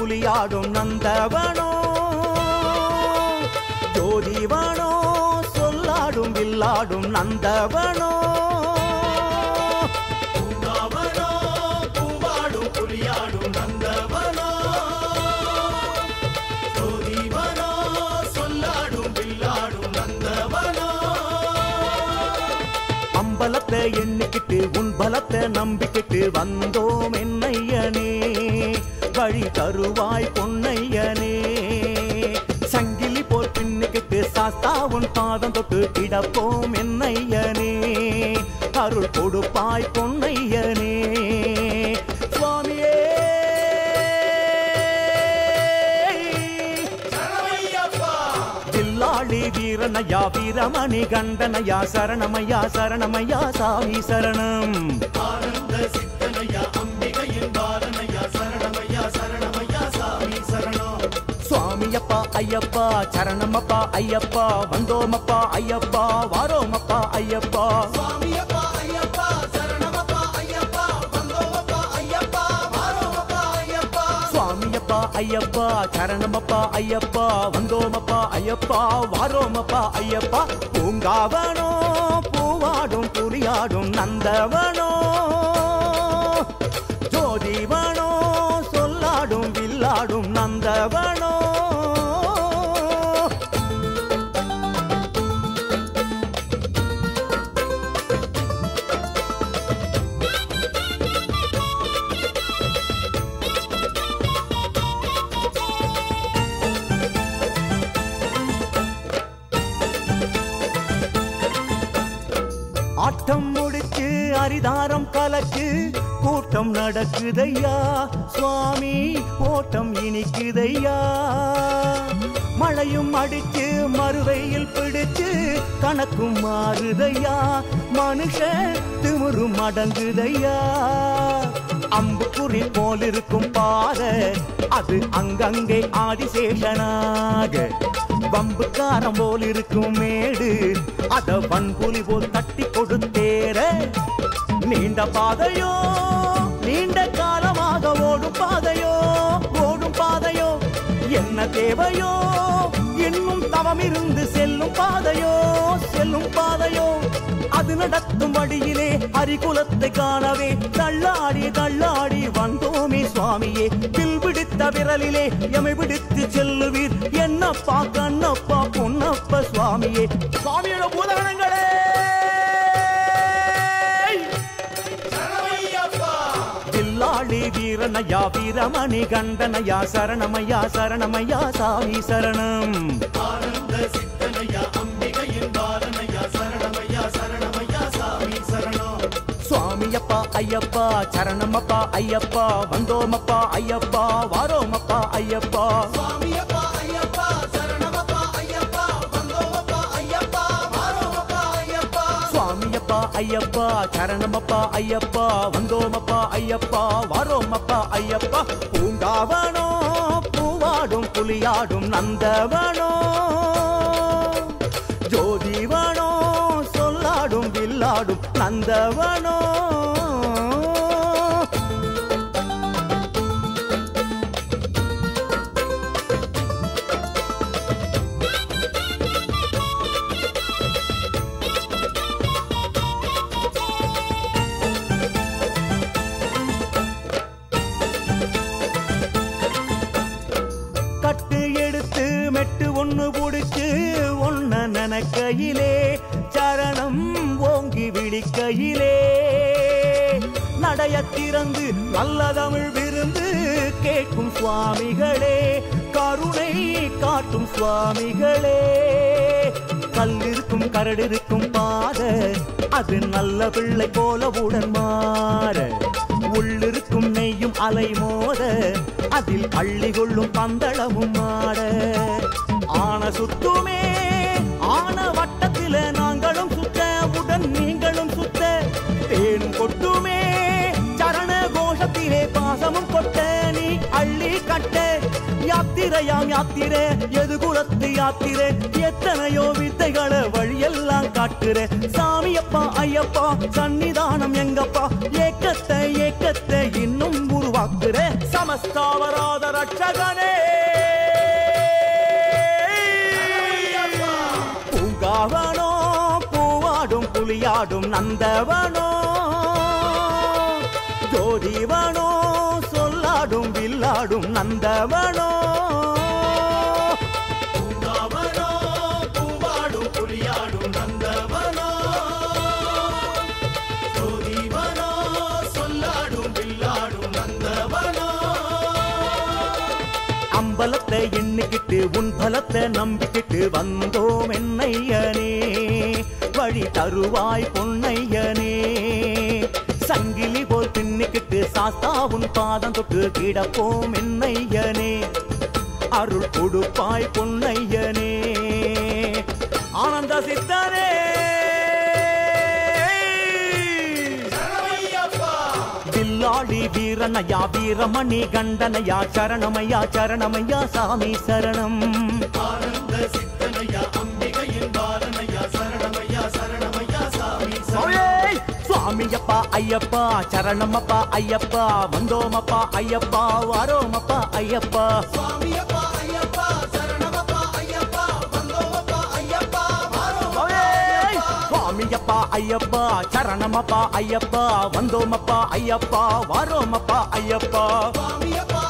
புலியாடும் நந்தவனோ ஜோதிவனோ சொல்லாடும் வில்லாடும் நந்தவனோ பூங்காவனோ பூவாடும் புலியாடும் நந்தவனோ ஜோதிவனோ சொல்லாடும் வில்லாடும் நந்தவனோ அம்பலத்தை எண்ணிக்கிட்டு உன் பலத்தை நம்பிக்கிட்டு வந்தோம் என்னையனே வழி தருவாய் பொன்னையனே சங்கிலி போல் பின்னுக்கிட்டு சாஸ்தா உன் பாதம் தொட்டு கிடப்போம் என்னையனே அருள் கொடுப்பாய் பொன்னையனே சுவாமியே வில்லாளி வீரனையா வீரமணி கண்டனையா சரணமையா சரணமையா சாமி சரணம் ஆனந்த சித்தனையா அம்பிகையின் பாலனையா சரணமையா சரணமையா சாமி சரணம் சுவாமியப்பா ஐயப்பா சரணமப்பா ஐயப்பா வந்தோமப்பா ஐயப்பா வாரோமப்பா ஐயப்பா சுவாமியப்பா ஐயப்பா சரணமப்பா ஐயப்பா வந்தோமப்பா ஐயப்பா வாரோமப்பா ஐயப்பா சுவாமியப்பா ஐயப்பா சரணமப்பா ஐயப்பா வந்தோமப்பா ஐயப்பா வாரோமப்பா ஐயப்பா பூங்காவனோ பூவாடும் புலியாடும் நந்தவனோ ஜோதிவனோ சொல்லாடும் வில்லாடும் நந்தவனோ ஆட்டம் முடிச்சு அரிதாரம் கலக்கு கூட்டம் நடக்குதையா சுவாமி ஓட்டம் இனிக்குதையா மழையும் அடிச்சு மறுவையில் பிடிச்சு கணக்கும் மாறுதையா மனுஷ திமிரும் அடங்குதையா அம்புக்குறி போல் இருக்கும் பாதை அது அங்கங்கே ஆதிசேஷனாக வம்புக்காரம் போல் இருக்கும் மேடு அத வன்புலி போல் தட்டி கொடுத்தேர நீண்ட பாதையோ நீண்ட காலமாக ஓடும் பாதையோ ஓடும் பாதையோ என்ன தேவையோ இன்னும் தவம் இருந்து செல்லும் பாதையோ செல்லும் பாதையோ அது நடத்தும் வழியிலே அரிகுலத்தை காணவே தள்ளாடி தள்ளாடி வந்தோமே சுவாமியே வில் பிடித்த விரலிலே எமை பிடித்து செல்லுவீர் என்னப்பா கண்ணப்பா பொன்னப்ப சுவாமியே சுவாமியோட பூதகணங்களே சரணமையப்பா வில்லாளி வீரனையா வீரமணி கண்டனையா சரணமையா சரணமையா சாமி சரணம் ஆனந்த சித்தனையா அம்பிகையின் பாலனையா சரணமையா சரணமையா சாமி சரணம் சுவாமியப்பா ஐயப்பா சரணமப்பா ஐயப்பா வந்தோமப்பா ஐயப்பா வாரோமப்பா ஐயப்பா சுவாமியப்பா ஐயப்பா சரணமப்பா ஐயப்பா வந்தோமப்பா ஐயப்பா வாரோமப்பா ஐயப்பா சுவாமியப்பா ஐயப்பா சரணமப்பா ஐயப்பா வந்தோமப்பா ஐயப்பா வாரோமப்பா ஐயப்பா பூங்காவனோ பூவாடும் புலியாடும் நந்தவனோ ஜோதிவனோ சொல்லாடும் வில்லாடும் நந்தவனோ கட்டு எடுத்து மெட்டு ஒண்ணு புடிச்சு ஒன்ன நினைக்கையிலே சரணம் ஓங்கி விழிக்கையிலே நடைய திறந்து நல்ல தமிழ் விருந்து கேட்கும் சுவாமிகளே கருணை காட்டும் சுவாமிகளே கல்லிருக்கும் கரடிருக்கும் பாத அது நல்ல பிள்ளை போல உடன் மாற உள்ளிருக்கும் நெய்யும் அலை மோத அதில் அள்ளி கொள்ளும் பந்தளமும் மாட ஆன சுத்துமே ஆன வட்டத்தில நாங்களும் சுத்த உடன் நீங்களும் சுத்த தேனும் கொட்டுமே சரண கோஷத்திலே பாசமும் கொட்ட நீ அள்ளி கட்ட யாத்திரையாம் யாத்திரை எது குலத்து யாத்திரை எத்தனையோ வித்தைகளை வழியெல்லாம் காட்டுற சாமியப்பா ஐயப்பா சன்னிதானம் எங்கப்பா ஏக்கத்தை ஏக்கத்தை இன்னும் உருவாக்குற சமஸ்தாவராதர ரட்சகனே பூங்காவனோ பூவாடும் புலியாடும் நந்தவனோ ஜோதிவனோ சொல்லாடும் வில்லாடும் நந்தவனோ பூங்காவனோ பூவாடும் புலியாடும் நந்தவனோ ஜோதிவனோ சொல்லாடும் வில்லாடும் நந்தவனோ அம்பலத்தை எண்ணிக்கிட்டு உன் பலத்தை நம்பிக்கிட்டு வந்தோம் என்னையனே வழி தருவாய் பொன்னையனே சங்கிலி போல் பின்னிக்கிட்டு சாஸ்தா உன் பாதம் தொட்டு கிடப்போம் என்னையனே அருள் கொடுப்பாய் பொன்னையனே ஆனந்த சித்தனே சரணமையப்பா வில்லாளி வீரனையா வீரமணி கண்டனையா சரணமையா சரணமையா சாமி சரணம் ஆனந்த சித்தனையா அம்பிகையின் பாலனையா சரணமையா சரணமையா சாமி சுவாமியே! சுவாமியப்பா ஐயப்பா சரணமப்பா ஐயப்பா வந்தோமப்பா ஐயப்பா வாரோமப்பா ஐயப்பா சுவாமியப்பா ஐயப்பா சரணமப்பா ஐயப்பா வந்தோமப்பா ஐயப்பா மாறோமப்பா சுவாமியே! சுவாமியப்பா ஐயப்பா சரணமப்பா ஐயப்பா வந்தோமப்பா ஐயப்பா வாரோமப்பா ஐயப்பா சுவாமியப்பா